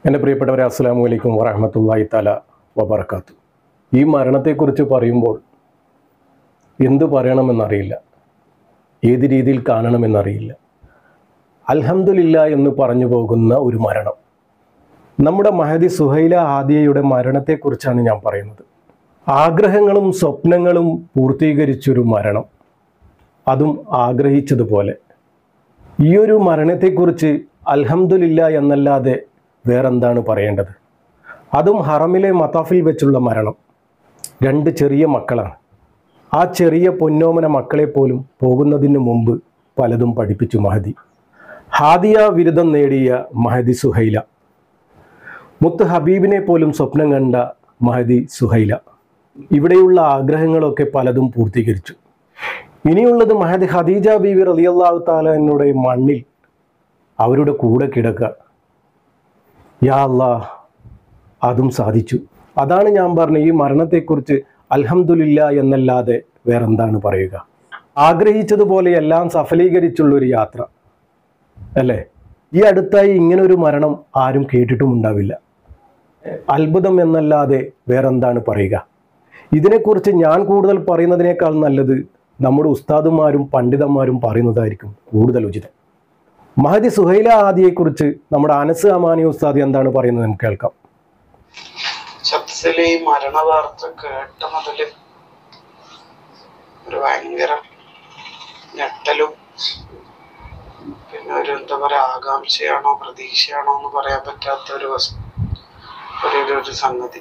എൻ്റെ പ്രിയപ്പെട്ടവരെ അസ്സാം വലൈക്കും വറഹമത്തല്ലാഹി തല വബർക്കാത്തു ഈ മരണത്തെക്കുറിച്ച് പറയുമ്പോൾ എന്തു പറയണമെന്നറിയില്ല ഏത് രീതിയിൽ കാണണമെന്നറിയില്ല അൽഹംദുലില്ല എന്ന് പറഞ്ഞു പോകുന്ന ഒരു മരണം നമ്മുടെ മഹദി സുഹൈല ആദിയയുടെ മരണത്തെക്കുറിച്ചാണ് ഞാൻ പറയുന്നത് ആഗ്രഹങ്ങളും സ്വപ്നങ്ങളും പൂർത്തീകരിച്ചൊരു മരണം അതും ആഗ്രഹിച്ചതുപോലെ ഈ ഒരു മരണത്തെക്കുറിച്ച് അൽഹംദുലില്ല എന്നല്ലാതെ വേറെന്താണ് പറയേണ്ടത് അതും ഹറമിലെ മതാഫിൽ വെച്ചുള്ള മരണം രണ്ട് ചെറിയ മക്കളാണ് ആ ചെറിയ പൊന്നോമന മക്കളെ പോലും പോകുന്നതിന് മുമ്പ് പലതും പഠിപ്പിച്ചു മഹദി ഹാദിയ ബിരുദം നേടിയ മഹദി സുഹൈല മുത്ത് ഹബീബിനെ പോലും സ്വപ്നം കണ്ട മഹദി സുഹൈല ഇവിടെയുള്ള ആഗ്രഹങ്ങളൊക്കെ പലതും പൂർത്തീകരിച്ചു ഇനിയുള്ളത് മഹദി ഖദീജ ബീവി റളിയല്ലാഹു താലയുടെ മണ്ണിൽ അവരുടെ കൂടെ കിടക്കുക യാ അല്ലാ അതും സാധിച്ചു അതാണ് ഞാൻ പറഞ്ഞ ഈ മരണത്തെക്കുറിച്ച് അൽഹംദുലില്ല എന്നല്ലാതെ വേറെന്താണ് പറയുക ആഗ്രഹിച്ചതുപോലെ എല്ലാം സഫലീകരിച്ചുള്ള ഒരു യാത്ര അല്ലേ ഈ അടുത്തായി ഇങ്ങനൊരു മരണം ആരും കേട്ടിട്ടും ഉണ്ടാവില്ല അത്ഭുതം എന്നല്ലാതെ വേറെന്താണ് പറയുക ഇതിനെക്കുറിച്ച് ഞാൻ കൂടുതൽ പറയുന്നതിനേക്കാൾ നല്ലത് നമ്മുടെ ഉസ്താദുമാരും പണ്ഡിതന്മാരും പറയുന്നതായിരിക്കും കൂടുതൽ ഉചിതം മഹദി സുഹൈല ആദിയെക്കുറിച്ച് നമ്മുടെ അനസ് അമാനി ഉസ്താദ് എന്താണ് പറയുന്നത് നമുക്ക് കേൾക്കാം സത്യത്തില് ഈ മരണ വാർത്ത കേട്ട മുതല് ഒരു ഭയങ്കര ഞെട്ടലും പിന്നെ ഒരു എന്താ പറയാ ആകാംക്ഷയാണോ പ്രതീക്ഷയാണോ എന്ന് പറയാൻ പറ്റാത്ത ഒരു വസ്- ഒരു ഒരു- ഒരു സംഗതി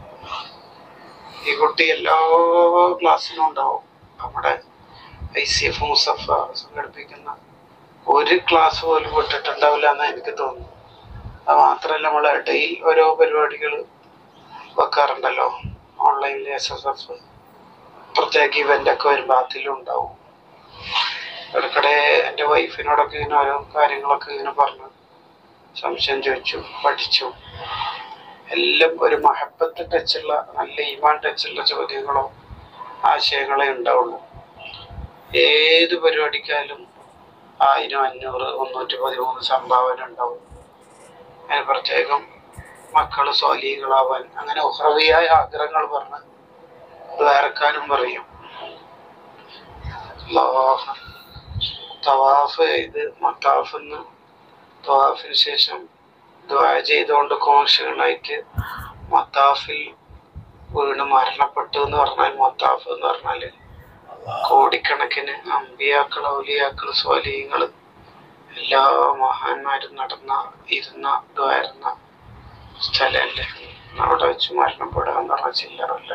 ഈ കുട്ടി എല്ലാ ക്ലാസ്സിലും ഉണ്ടാവും നമ്മുടെ ഐ സി എഫ് മുസഫ സംഘടിപ്പിക്കുന്ന ഒരു ക്ലാസ് പോലും വിട്ടിട്ടുണ്ടാവില്ല എന്ന് എനിക്ക് തോന്നുന്നു അത് മാത്രമല്ല നമ്മൾ ഇടയിൽ ഓരോ പരിപാടികൾ വെക്കാറുണ്ടല്ലോ ഓൺലൈനിൽ എസ് എസ് എഫ് പ്രത്യേക ഇവന്റ് ഒക്കെ വരുമ്പോൾ അതിലും ഉണ്ടാവും ഇടയ്ക്കിടെ എൻ്റെ വൈഫിനോടൊക്കെ ഇങ്ങനെ ഓരോ കാര്യങ്ങളൊക്കെ ഇങ്ങനെ പറഞ്ഞു സംശയം ചോദിച്ചു പഠിച്ചു എല്ലാം ഒരു മഹബത്ത് ടച്ചുള്ള നല്ല ഈമാൻ ടച്ചുള്ള ചോദ്യങ്ങളോ ആശയങ്ങളേ ഉണ്ടാവുള്ളൂ ഏത് പരിപാടിക്കായാലും ആയിരം അഞ്ഞൂറ് മുന്നൂറ്റി പതിമൂന്ന് സംഭാവന ഉണ്ടാവും അതിന് പ്രത്യേകം മക്കള് സ്വാലികളാവാൻ അങ്ങനെ ഉഹ്രവിയായ ആഗ്രഹങ്ങൾ പറഞ്ഞ് വേർക്കാനും പറയും അല്ലാഹ്. തവാഫ് ചെയ്ത് മത്താഫെന്ന് തവാഫിന് ശേഷം ദ്വാ ചെയ്തുകൊണ്ട് കോൺഷ്യനായിട്ട് മത്താഫിൽ വീണ് മരണപ്പെട്ടു എന്ന് പറഞ്ഞാൽ മത്താഫ് എന്ന് പറഞ്ഞാല് കോടിക്കണക്കിന് അമ്പിയാക്കൾ ഔലിയാക്കൾ സ്വാലിയങ്ങള് എല്ലാ മഹാന്മാരും നടന്ന ഇരുന്ന ദ്വാരുന്ന സ്ഥലല്ലേ അവിടെ വെച്ച് മരണപ്പെടുക എന്ന് പറഞ്ഞ ചില്ലറല്ല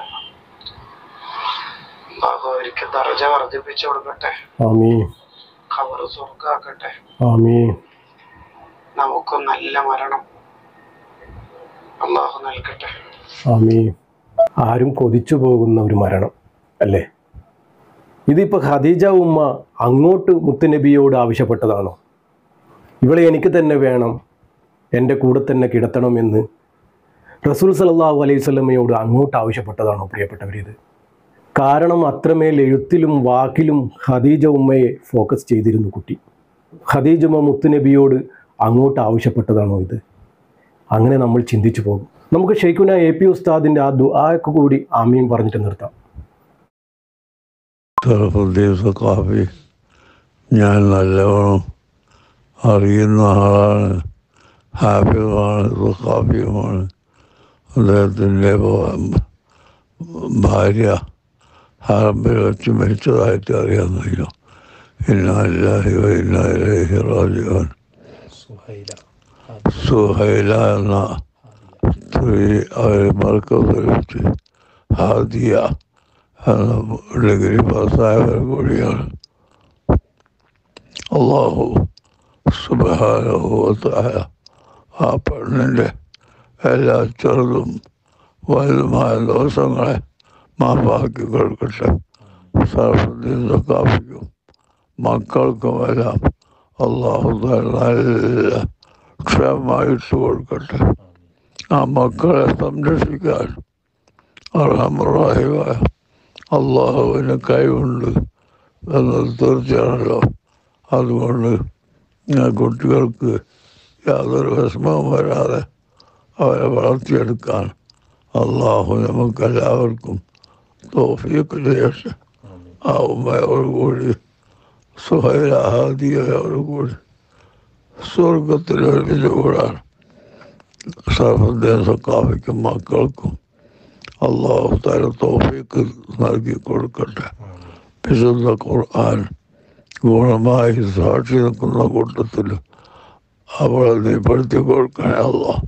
അള്ളാഹു അവർക്ക് ദർജ വർദ്ധിപ്പിച്ചു കൊടുക്കട്ടെ ആമീൻ ഖബറ് സ്വർഗാക്കട്ടെ ആമീൻ നമുക്കും നല്ല മരണം അള്ളാഹു നൽകട്ടെ ആമീൻ ആരും കൊതിച്ചു പോകുന്ന ഒരു മരണം അല്ലേ ഇതിപ്പോൾ ഖദീജ ഉമ്മ അങ്ങോട്ട് മുത്തുനബിയോട് ആവശ്യപ്പെട്ടതാണോ ഇവളെ എനിക്ക് തന്നെ വേണം എൻ്റെ കൂടെ തന്നെ കിടത്തണമെന്ന് റസൂൽ സല്ലല്ലാഹു അലൈഹി സ്വലമയോട് അങ്ങോട്ട് ആവശ്യപ്പെട്ടതാണോ പ്രിയപ്പെട്ടവരിത് കാരണം അത്രമേൽ എഴുത്തിലും വാക്കിലും ഖദീജ ഉമ്മയെ ഫോക്കസ് ചെയ്തിരുന്നു കുട്ടി ഖദീജ ഉമ്മ മുത്തുനബിയോട് അങ്ങോട്ട് ആവശ്യപ്പെട്ടതാണോ ഇത് അങ്ങനെ നമ്മൾ ചിന്തിച്ചു പോകും നമുക്ക് ഷെയ്ഖുന എ പി ഉസ്താദിൻ്റെ ആ ദുആക്ക് കൂടി ആമീൻ പറഞ്ഞിട്ട് നിർത്താം ഷറഫുദ്ദീൻ സഖാഫി ഞാൻ നല്ലവണ്ണം അറിയുന്ന ആളാണ് ഹാഫിയുമാണ് സഖാഫിയുമാണ് അദ്ദേഹത്തിൻ്റെ ഭാര്യ ഹറമ്പിൽ വെച്ച് മരിച്ചതായിട്ട് അറിയാൻ കഴിയും ഇന്നാലാഹി ഇന്നാലി റാജിവാൻ സുഹൈല എന്ന സ്ത്രീ അവർ മർക്കത്തിൽ വെച്ച് ഹാദിയ എന്ന ഡിഗ്രി പാസ്സായവർ കൂടിയാണ് അള്ളാഹു സുബാനുഭവത്തായ ആ പെണ്ണിൻ്റെ എല്ലാ ചെറുതും വലുതുമായ ദോഷങ്ങളെ മാപ്പാക്കി കൊടുക്കട്ടെ സർഫദ്ദീൻ സക്കാഫിക്കും മക്കൾക്കുമെല്ലാം അള്ളാഹു നല്ല ക്ഷമമായിട്ട് കൊടുക്കട്ടെ ആ മക്കളെ സംരക്ഷിക്കാൻ അർഹമറാഹിമായ അള്ളാഹുവിന് കഴിവുണ്ട് എന്നത് തീർച്ചയാണല്ലോ അതുകൊണ്ട് ആ കുട്ടികൾക്ക് യാതൊരു വിഷമവും വരാതെ അവരെ വളർത്തിയെടുക്കാൻ അള്ളാഹു നമുക്കെല്ലാവർക്കും തോഫിയൊക്കെ ചെയ്യട്ടെ ആ ഉമ്മയോടുകൂടി സുഹൈലാഹാദിയോടുകൂടി സ്വർഗത്തിൽ ഒരുമിച്ച് കൂടാൻ സർവദ്ദേശ സക്കാഫിക്കും മക്കൾക്കും അള്ളാഹു തല തോഫിക്ക് നൽകി കൊടുക്കട്ടെ വിശുദ്ധ ഖുർആൻ ഗുണമായി സാക്ഷി നിൽക്കുന്ന കൂട്ടത്തിൽ അവളെ നീ പെടുത്തി കൊടുക്കണേ അള്ളാഹ്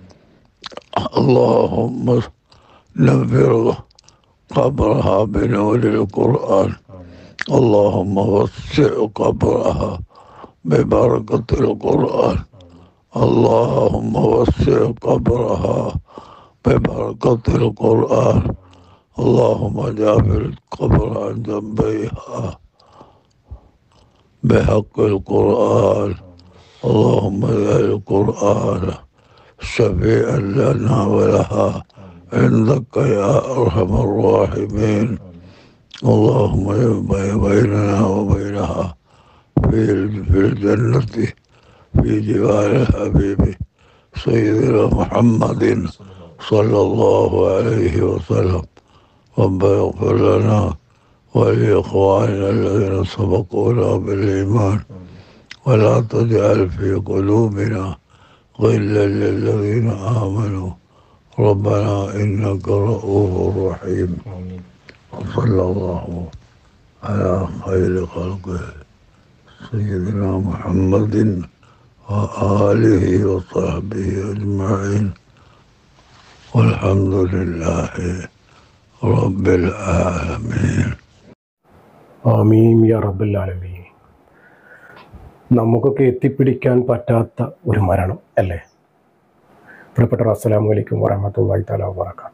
اللهم نفر قبرها بنور القرآن اللهم وسع قبرها ببركة القرآن اللهم وسع قبرها ببركة القرآن اللهم جابر القبر عن جنبيها بحق القرآن اللهم اجعل القرآن شفيعا لنا ولها عندك يا أرحم الراحمين اللهم يبقى بيننا وبينها في في الجنة في جوار الحبيب سيدنا محمد صلى الله عليه وسلم ربنا اغفر لنا ولإخواننا الذين سبقونا بالإيمان ولا تجعل في قلوبنا غلا للذين آمنوا ربنا إنك رؤوف رحيم وصلى الله على خير خلقه سيدنا محمد وآله وصحبه أجمعين والحمد لله رب العالمين ആമീൻ യാ റബ്ബൽ ആലമീൻ നമുക്കൊക്കെ എത്തിപ്പിടിക്കാൻ പറ്റാത്ത ഒരു മരണം അല്ലേ പ്രിയപ്പെട്ട അസ്സലാമു അലൈക്കും വറഹമത്തല്ലാഹി തആല വബറകാതുഹു